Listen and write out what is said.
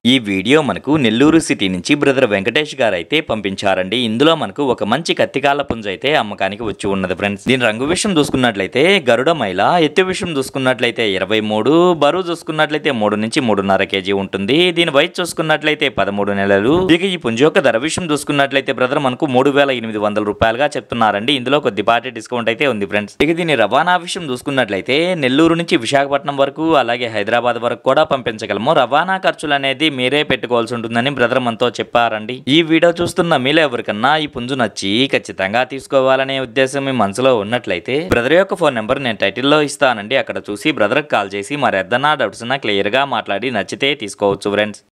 ఈ వీడియో మనకు నెల్లూరు సిటీ నుంచి బ్రదర్ వెంకటేష్ గారు అయితే పంపించారండి ఇందులో మనకు ఒక మంచి కత్తికాల పుంజ అయితే అమ్మకానికి వచ్చి ఉన్నది ఫ్రెండ్స్ దీని రంగు విషయం చూసుకున్నట్లయితే గరుడ మైల ఎత్తు విషయం చూసుకున్నట్లయితే ఇరవై మూడు బరువు చూసుకున్నట్లయితే మూడు నుంచి మూడున్నర కేజీ ఉంటుంది దీని వయసు చూసుకున్నట్లయితే పదమూడు నెలలు ఇక ఈ పుంజ యొక్క ధర విషయం చూసుకున్నట్లయితే బ్రదర్ మనకు మూడు వేల ఎనిమిది వందల రూపాయలుగా చెప్తున్నారండి ఇందులో కొద్దిపాటి డిస్కౌంట్ అయితే ఉంది ఫ్రెండ్స్ ఇక దీని రవాణా విషయం చూసుకున్నట్లయితే నెల్లూరు నుంచి విశాఖపట్నం వరకు అలాగే హైదరాబాద్ వరకు కూడా పంపించగలము రవాణా ఖర్చులు అనేది మీరే పెట్టుకోవాల్సి ఉంటుందని బ్రదర్ మనతో చెప్పారండి ఈ వీడియో చూస్తున్న మీలో ఎవరికన్నా ఈ పుంజు నచ్చి ఖచ్చితంగా తీసుకోవాలనే ఉద్దేశం మీ మనసులో ఉన్నట్లయితే బ్రదర్ యొక్క ఫోన్ నెంబర్ నేను టైటిల్లో ఇస్తానండి అక్కడ చూసి బ్రదర్కి కాల్ చేసి మరి ఏదన్నా డౌట్స్ క్లియర్ గా మాట్లాడి నచ్చితే తీసుకోవచ్చు ఫ్రెండ్స్